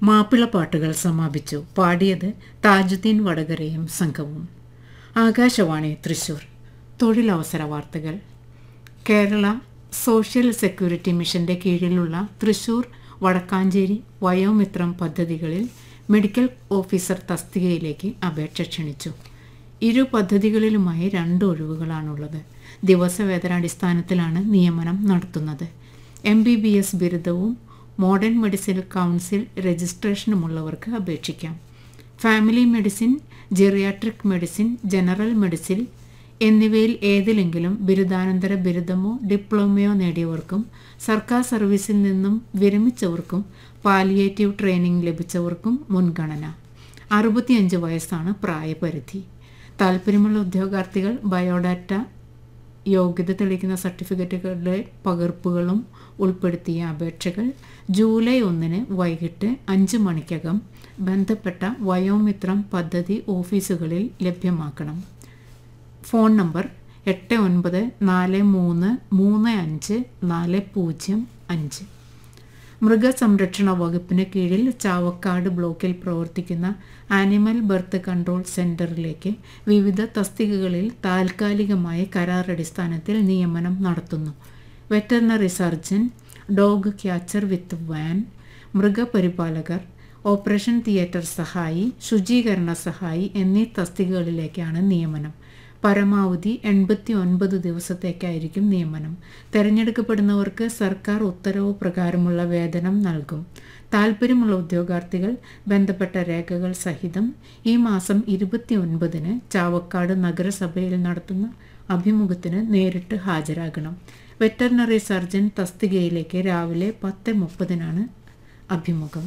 മാപ്പിളപ്പാട്ടുകൾ സമാപിച്ചു പാടിയത് താജുദ്ദീൻ വടകരയും സംഘവും ആകാശവാണി തൃശൂർ തൊഴിലവസര വാർത്തകൾ കേരള സോഷ്യൽ സെക്യൂരിറ്റി മിഷന്റെ കീഴിലുള്ള തൃശൂർ വടക്കാഞ്ചേരി വയോമിത്രം പദ്ധതികളിൽ മെഡിക്കൽ ഓഫീസർ തസ്തികയിലേക്ക് അപേക്ഷ ക്ഷണിച്ചു ഇരു പദ്ധതികളിലുമായി രണ്ട് ഒഴിവുകളാണുള്ളത് ദിവസവേതനാടിസ്ഥാനത്തിലാണ് നിയമനം നടത്തുന്നത് എം ബി ബി എസ് ബിരുദവും മോഡേൺ മെഡിസിൻ കൗൺസിൽ രജിസ്ട്രേഷനുമുള്ളവർക്ക് അപേക്ഷിക്കാം family medicine geriatric medicine general medicine എന്നിവയിൽ ഏതിലെങ്കിലും ബിരുദാനന്തര ബിരുദമോ ഡിപ്ലോമയോ നേടിയവർക്കും സർക്കാർ സർവീസിൽ നിന്നും വിരമിച്ചവർക്കും പാലിയേറ്റീവ് ട്രെയിനിങ് ലഭിച്ചവർക്കും മുൻഗണന അറുപത്തിയഞ്ച് വയസ്സാണ് പ്രായപരിധി താല്പര്യമുള്ള ഉദ്യോഗാർത്ഥികൾ ബയോഡാറ്റ യോഗ്യത തെളിയിക്കുന്ന സർട്ടിഫിക്കറ്റുകളുടെ പകർപ്പുകളും ഉൾപ്പെടുത്തിയ അപേക്ഷകൾ ജൂലൈ ഒന്നിന് വൈകിട്ട് അഞ്ച് മണിക്കകം ബന്ധപ്പെട്ട വയോമിത്രം പദ്ധതി ഓഫീസുകളിൽ ലഭ്യമാക്കണം ഫോൺ നമ്പർ എട്ട് ഒൻപത് നാല് മൂന്ന് മൂന്ന് അഞ്ച് നാല് പൂജ്യം അഞ്ച് മൃഗസംരക്ഷണ വകുപ്പിന് കീഴിൽ ചാവക്കാട് ബ്ലോക്കിൽ പ്രവർത്തിക്കുന്ന ആനിമൽ ബർത്ത് കൺട്രോൾ സെന്ററിലേക്ക് വിവിധ തസ്തികകളിൽ താൽക്കാലികമായ കരാറടിസ്ഥാനത്തിൽ നിയമനം നടത്തുന്നു veterinary surgeon dog catcher with van മൃഗപരിപാലകർ ഓപ്പറേഷൻ തിയേറ്റർ സഹായി ശുചീകരണ സഹായി എന്നീ തസ്തികകളിലേക്കാണ് നിയമനം പരമാവധി എൺപത്തി ഒൻപത് ദിവസത്തേക്കായിരിക്കും നിയമനം തിരഞ്ഞെടുക്കപ്പെടുന്നവർക്ക് സർക്കാർ ഉത്തരവ് പ്രകാരമുള്ള വേതനം നൽകും താൽപ്പര്യമുള്ള ഉദ്യോഗാർത്ഥികൾ ബന്ധപ്പെട്ട രേഖകൾ സഹിതം ഈ മാസം ഇരുപത്തി ഒൻപതിന് ചാവക്കാട് നഗരസഭയിൽ നടത്തുന്ന അഭിമുഖത്തിന് നേരിട്ട് ഹാജരാകണം വെറ്ററിനറി സർജൻ തസ്തികയിലേക്ക് രാവിലെ പത്ത് മുപ്പതിനാണ് അഭിമുഖം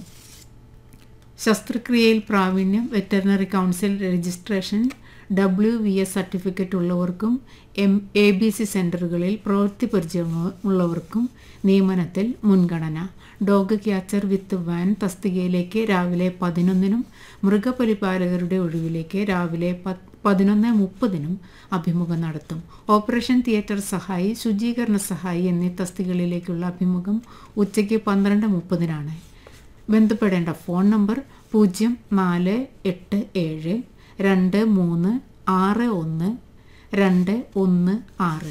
ശസ്ത്രക്രിയയിൽ പ്രാവീണ്യം veterinary council registration W V S certificate ഉള്ളവർക്കും എം എ ബി സി സെൻ്ററുകളിൽ പ്രവൃത്തി പരിചയമുള്ളവർക്കും നിയമനത്തിൽ മുൻഗണന ഡോഗ് ക്യാച്ചർ വിത്ത് വാൻ തസ്തികയിലേക്ക് രാവിലെ പതിനൊന്നിനും മൃഗപരിപാലകരുടെ ഒഴിവിലേക്ക് രാവിലെ പതിനൊന്ന് മുപ്പതിനും അഭിമുഖം നടത്തും ഓപ്പറേഷൻ തിയേറ്റർ സഹായി ശുചീകരണ സഹായി എന്നീ തസ്തികകളിലേക്കുള്ള അഭിമുഖം ഉച്ചയ്ക്ക് പന്ത്രണ്ട് മുപ്പതിനാണ് ബന്ധപ്പെടേണ്ട ഫോൺ നമ്പർ പൂജ്യം നാല് എട്ട് ഏഴ് രണ്ട് മൂന്ന് ആറ് ഒന്ന് രണ്ട് ഒന്ന് ആറ്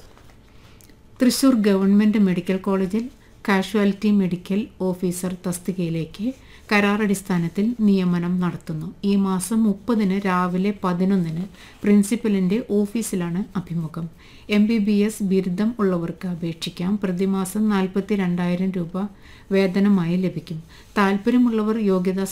തൃശൂർ ഗവൺമെൻറ് മെഡിക്കൽ കോളേജിൽ കാഷ്വാലിറ്റി മെഡിക്കൽ ഓഫീസർ തസ്തികയിലേക്ക് കരാറടിസ്ഥാനത്തിൽ നിയമനം നടത്തുന്നു ഈ മാസം മുപ്പതിന് രാവിലെ പതിനൊന്നിന് പ്രിൻസിപ്പലിൻ്റെ ഓഫീസിലാണ് അഭിമുഖം എം ബി ബി എസ് ബിരുദം ഉള്ളവർക്ക് അപേക്ഷിക്കാം പ്രതിമാസം നാൽപ്പത്തി രണ്ടായിരം രൂപ വേതനമായി ലഭിക്കും താല്പര്യമുള്ളവർ യോഗ്യതാ